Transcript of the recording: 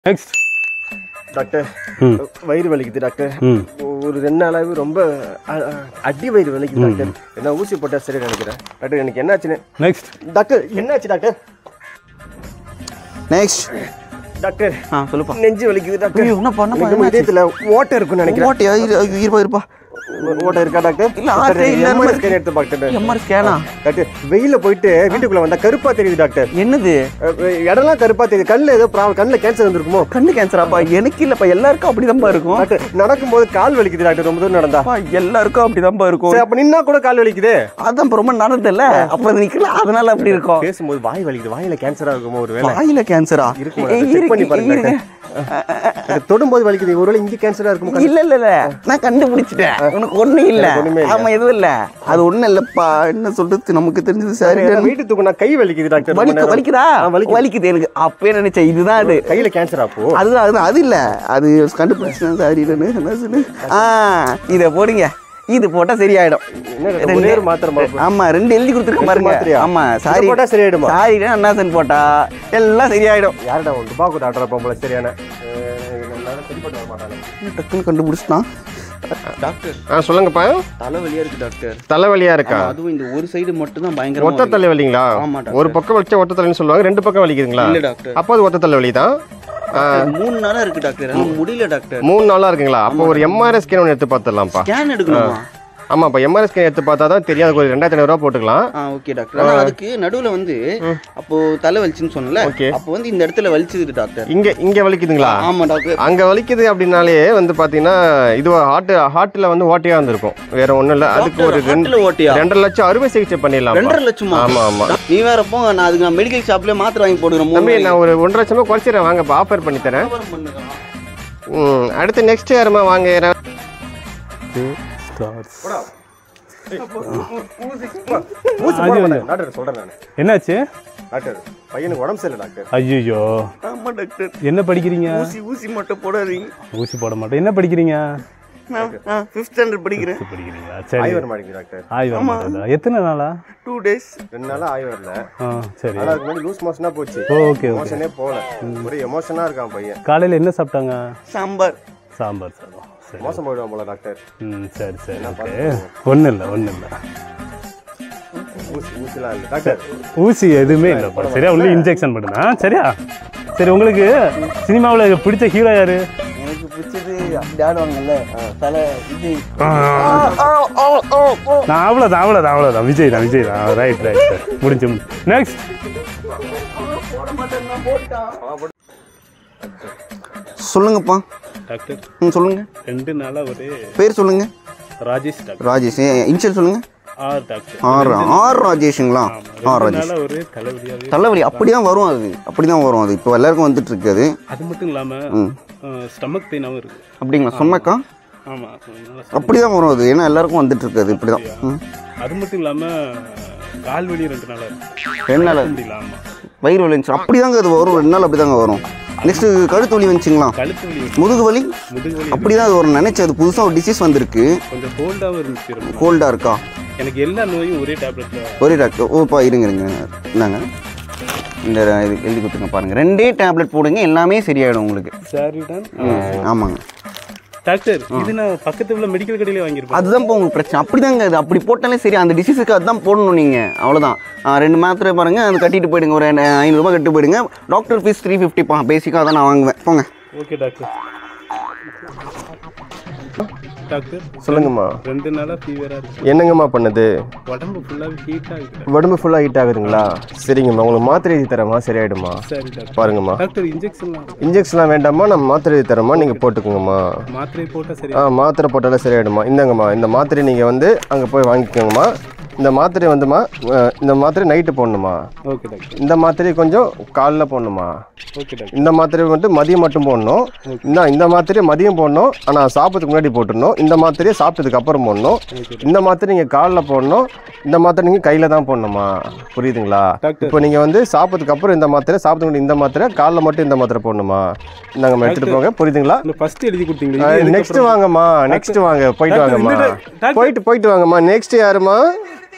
Next doctor ம். வயிறு வலிக்குது டாக்டர் ம் ஒரு ரெண்டு நாளாவே ரொம்ப அ- அ- அடி வயிறு வலிக்குது டாக்டர் என்ன ஊசி போட்டா சரி நினைக்கிறேன் டாக்டர் எனக்கு என்னாச்சுன்னு நெக்ஸ்ட் டாக்டர் என்னாச்சு டாக்டர் நெக்ஸ்ட் டாக்டர் ஆ சொல்லுப்பா நெஞ்சு வலிக்குது டாக்டர் ஐயோ, என்னப்பா, என்னப்பா, எனக்கு நம்ம இதயத்துல ஓட்டை இருக்குன்னு நினைக்கிறேன் ஓட்டையா இரு ஐயோ, இருப்பா இருப்பா ஓட்டை இருக்கா டாக்டர் இல்ல, ஆட்டே இல்ல, எம்ஆர்ஐ நம்ம- ஸ்கேன் எடுத்து டாக்டர் எம்ஆர் ஸ்கேனா டாக்டர் வெயில போயிட்டு வீட்டுக்குள்ள வந்தா கருப்பா தெரியுது டாக்டர் என்னது அஹ், இடம்லாம் கருப்பா தெரியுது கண்ணுல ஏதோ ப்ராப்ளம் கண்ணுல கேன்சர் வந்திருக்குமோ கண்ணு கேன்சராப்பா எனக்கு இல்லப்பா எல்லாருக்கும் அப்படிதான்ப்பா இருக்கும் டாக்டர் நடக்கும்போது கால் வலிக்குது டாக்டர் ரொம்ப தூரம் நடந்தா அப்பா, எல்லாருக்கும் அப்படிதான்ப்பா இருக்கும் சரி அப்ப நின்னா கூட கால் வலிக்குது அதான் இப்ப ரொம்ப நடந்தல அப்ப அது நிக்கல அதனால அப்படி இருக்கும் பேசும்போது வாய் வலிக்குது வாயில கேன்சரா இருக்குமோ ஒரு வேளை வாயில கேன்சரா இருக்குமா டாக்டர்? செக் பண்ணி பாருங்க டாக்டர். டாக்டர், தொடும்போது வலிக்குது ஒருவேளை இங்க கேன்சரா இருக்குமோ இல்ல இல்ல இல்ல நான் கண்டுபிடிச்சிட்டேன் உனக்கு ஒண்ணும் இல்ல எனக்கு ஒண்ணுமே இல்ல. ஆமா எதுவும் இல்ல அது ஒண்ணும் இல்லப்பா என்ன சொல்றது நமக்கு தெரிஞ்சது சரி எனக்கு வீட்டு தூக்குனா கை வலிக்குது டாக்டர் ரொம்ப வலிக்கு நேரம். வலிக்குதா ஆ, வலிக்குது வலிக்குது எனக்கு அப்பயே நினைச்சேன் இதுதான் அது கையில கேன்சர் அப்போ அதுதான் அதுதான் அது இல்ல அது கண்டுபிடிச்சேன் சாரி என்ன சொல்லு ஆ இத போடுங்க இது போட்டா சரியாயிடும் என்ன டாக்டர், ஒரே ஒரு மாத்திரை மாத்திரை. ஆமா ரெண்டு எழுதி கொடுத்துருக்க ரெண்டு பாருங்க மாத்திரையா? ஆமா இதை சாரி போட்டா சரியாயிடுமா? சாரி அண்ணாசன் போட்டா எல்லாம் சரியாயிடும் யாருடா உன் துபாக்கு டாக்டர் போல சரியான அஹ், என்னால சரிப்பட்டு வர மாட்டானே. டக்குன்னு கண்டுபிடிச்சிட்டான் டாக்டர் ஆ சொல்லுங்கப்பா தலைவலியா இருக்கு டாக்டர் தலைவலியா இருக்கா ஆமா, அதுவும் இந்த ஒரு சைடு மட்டும் தான் பயங்கரமா ஒத்த வலி. தலைவலிங்களா ஆமா, டாக்டர். ஒரு பக்கம் வலிச்சா ஒத்த தலைன்னு சொல்லுவாங்க ரெண்டு பக்கம் வலிக்குதுங்களா இல்ல டாக்டர் அப்போ அது ஒத்த தலைவலி தான் டாக்டர், மூணு நாளா இருக்கு டாக்டர் ஆனா முடியல டாக்டர் மூணு நாளா இருக்குங்களா அப்போ ஒரு எம்ஆர்ஐ ஸ்கேன் ஒன்று எடுத்து பார்த்துடலாம்ப்பா ஸ்கேன் எடுக்கணுமா ஆமாப்பா எம்ஆர்ஐ ஸ்கேன் எடுத்து பார்த்தா தான் தெரியும் அதுக்கு ஒரு ரெண்டாயிரத்தி ஐநூறுரூவா போட்டுக்கலாம் ஆ ஓகே டாக்டர் ஆனா அதுக்கு நடுவுல வந்து அப்போ தலை வலிச்சுன்னு சொன்னல Okay. அப்போ வந்து இந்த இடத்துல வலிச்சுது டாக்டர் இங்க இங்க வலிக்குதுங்களா ஆமா டாக்டர் அங்க வலிக்குது அப்படின்னாலே வந்து பாத்தீங்கன்னா இது ஹார்ட் ஹார்ட்ல வந்து ஓட்டையா இருந்திருக்கும் வேற ஒண்ணும் இல்ல அதுக்கு ஒரு ரெண்டு ஹார்ட்ல ஓட்டியா ரெண்டரை லட்சம் அறுவை சிகிச்சை பண்ணிடலாம் ரெண்டரை லட்சமா ஆமா ஆமா நீ வேற போங்க நான் அதுக்கு நான் மெடிக்கல் ஷாப்லயே மாத்திரை வாங்கி போடுறேன் தம்பி நான் ஒரு ஒன்றரை லட்சமா குறைச்சிடறேன் வாங்கப்பா ஆஃபர் பண்ணி தரேன் ம் அடுத்து நெக்ஸ்ட் யாருமா வாங்க யாரா- ஸ்டார்ஸ் ஊசி போட மாட்டேன். டாக்டர் சொல்றேன் நான் என்னாச்சு டாக்டர் பையனுக்கு உடம்பு சரியில்லை டாக்டர் ஐயோ ஆமா டாக்டர் என்ன படிக்கிறீங்க ஊசி ஊசி மட்டும் போடாதீங்க ஊசி போட மாட்டேன் என்ன படிக்கிறீங்க நான் ஃபிஃப்த் ஸ்டாண்டர்ட் படிக்கிறேன் ஊசி படிக்கிறீங்களா ஆய் சரி வர மாட்டேங்குது டாக்டர் ஆய் வர மாட்டேதா எத்தனை நாளா டூ டேஸ் ரெண்டு நாளா ஆய் வரல ஆ சரி ஆனா அதுக்கு முன்னாடி லூஸ் மோஷனா போச்சு ஓ ஓகே ஓகே மோஷனே போகல ஒரே எமோஷனா இருக்கான் பையன் காலையில் என்ன சாப்பிட்டாங்க சாம்பார் சாம்பார் சாதம் சரி மோசம் போயிடுவான் போல டாக்டர் ம் சரி சரி ஓகே ஒன்றும் இல்லை ஒன்றும் இல்லை ஊசி ஊசிலாம் இல்லை டாக்டர் ஊசி எதுவுமே இல்லைப்பா சரியா ஒன்லி இன்ஜெக்ஷன் மட்டும்தான் சரியா சரி உங்களுக்கு சினிமாவில் பிடிச்ச ஹீரோ யாரு எனக்கு பிடிச்சது அப்படி ஆடுவாங்கல்ல தலை இது நான் அவ்வளோதான் அவ்வளோதான் அவ்வளோதான் விஜய் தான் விஜய் தான் ரைட் ரைட் முடிஞ்சு நெக்ஸ்ட் சொல்லுங்கப்பா டாக்டர் ம் சொல்லுங்க ரெண்டு நாளாக ஒரு பேர் சொல்லுங்க ராஜேஷ் டாக்டர் ராஜேஷ் இன்ஷியல் சொல்லுங்க ஆர் டாக்டர் ஆர் ஆர் ராஜேஷுங்களா ஆர் ரெண்டு ராஜேஷ் நாளாக ஒரு தலைவலியாகவே தலைவலி அப்படிதான் வரும் அது அப்படிதான் வரும் அது இப்போ எல்லாருக்கும் வந்துட்டு இருக்கு அது அது மட்டும் இல்லாமல் ஸ்டமக் பெயினாகவும் இருக்குது அப்படிங்களா சொன்னக்கா ஆமாம் அப்படிதான் வரும் அது ஏன்னா எல்லாருக்கும் வந்துட்டு இருக்கு அது இப்படிதான் ம். அது மட்டும் இல்லாமல் கால் வலி ரெண்டு நாளாக இருக்கு ரெண்டு நாள் முடியல ஆமாம் வயிறு வலி வந்துச்சு அப்படிதாங்க அது வரும் ரெண்டு நாள் அப்படிதாங்க வரும் நெக்ஸ்ட் கழுத்து வலி வந்துச்சுங்களா கழுத்து வலி முதுகு வலி முதுகு வலி அப்படிதான் அது வரும் நினைச்சு அது புதுசாக ஒரு டிசீஸ் வந்திருக்கு கொஞ்சம் கோல்டாகவும் இருந்துச்சு ரொம்ப கோல்டா இருக்கா எனக்கு எல்லா நோயும் ஒரே டேப்லெட்டில் ஒரே டாக்டர் ஓப்பா இருங்க இருங்க இந்தாங்க இந்த இது எழுதி கொடுத்துங்க பாருங்க ரெண்டே டேப்லெட் போடுங்க எல்லாமே சரியாயிடும் உங்களுக்கு சரிதான் ம், ஆமாங்க டாக்டர் இது நான் பக்கத்து உள்ள மெடிக்கல் கடையிலே வாங்கியிருப்பேன் அதுதான் இப்போ உங்களுக்கு பிரச்சனை அப்படிதாங்க அது அப்படி போட்டாலே சரி அந்த டிசீஸுக்கு அதுதான் போடணும் நீங்கள் அவ்வளோதான் ஆ, ரெண்டு மாத்திரை பாருங்க அது கட்டிட்டு போயிடுங்க ஒரு ஐநூறுரூபா கட்டிட்டு போயிடுங்க டாக்டர் ஃபீஸ் த்ரீ ஃபிஃப்டிப்பா பேசிக்காக தான் நான் வாங்குவேன் போங்க ஓகே டாக்டர் டாக்டர் சொல்லுங்கம்மா ரெண்டு நாளாக ஃபீவராக இருக்கு என்னங்கம்மா பண்ணுது உடம்பு ஃபுல்லாக ஹீட் ஆகுது உடம்பு ஃபுல்லாக ஹீட் ஆகுதுங்களா சரிங்கம்மா உங்களுக்கு மாத்திரை எழுதி தரேம்மா சரியாயிடுமா சரி டாக்டர் பாருங்கம்மா டாக்டர் இன்ஜெக்ஷன்லாம் இருக்கு. இன்ஜெக்ஷன்லாம் வேண்டாமா நம்ம மாத்திரை எழுதி தரோம்மா நீங்கள் போட்டுக்கோங்கம்மா மாத்திரை போட்டால் சரி ஆ மாத்திரை போட்டாலே சரியாயிடுமா இந்தாங்கம்மா இந்த மாத்திரை நீங்கள் வந்து அங்கே போய் வாங்கிக்கோங்கம்மா இந்த மாத்திரை வந்துமா அஹ், இந்த மாத்திரை நைட்டு போடணுமா ஓகே டாக்டர் இந்த மாத்திரை கொஞ்சம் காலைல போடணுமா ஓகே டாக்டர் இந்த மாத்திரை வந்து மதியம் மட்டும் போடணும் இந்த இந்த மாத்திரையை மதியம் போடணும் ஆனால் சாப்பிட்றதுக்கு முன்னாடி போட்டுடணும் இந்த மாத்திரையை சாப்பிட்டதுக்கு அப்புறம் போடணும் இந்த மாத்திரை நீங்கள் காலில் போடணும் இந்த மாத்திரை நீங்கள் கையில் தான் போடணுமா புரியுதுங்களா டாக்டர். இப்போ நீங்கள் வந்து சாப்பிட்டதுக்கு அப்புறம் இந்த மாத்திரை சாப்பிட்டு முன்னாடி இந்த மாத்திரை காலில் மட்டும் இந்த மாத்திரை போடணுமா நாங்கள் எடுத்துகிட்டு போங்க புரியுதுங்களா இந்த ஃபர்ஸ்ட் எழுதி கொடுத்தீங்களே நெக்ஸ்ட் வாங்கம்மா நெக்ஸ்ட் வாங்க போயிட்டு டாக்டர், வாங்கம்மா இந்த டாக்டர். போயிட்டு போயிட்டு வாங்கம்மா நெக்ஸ்ட் யாருமா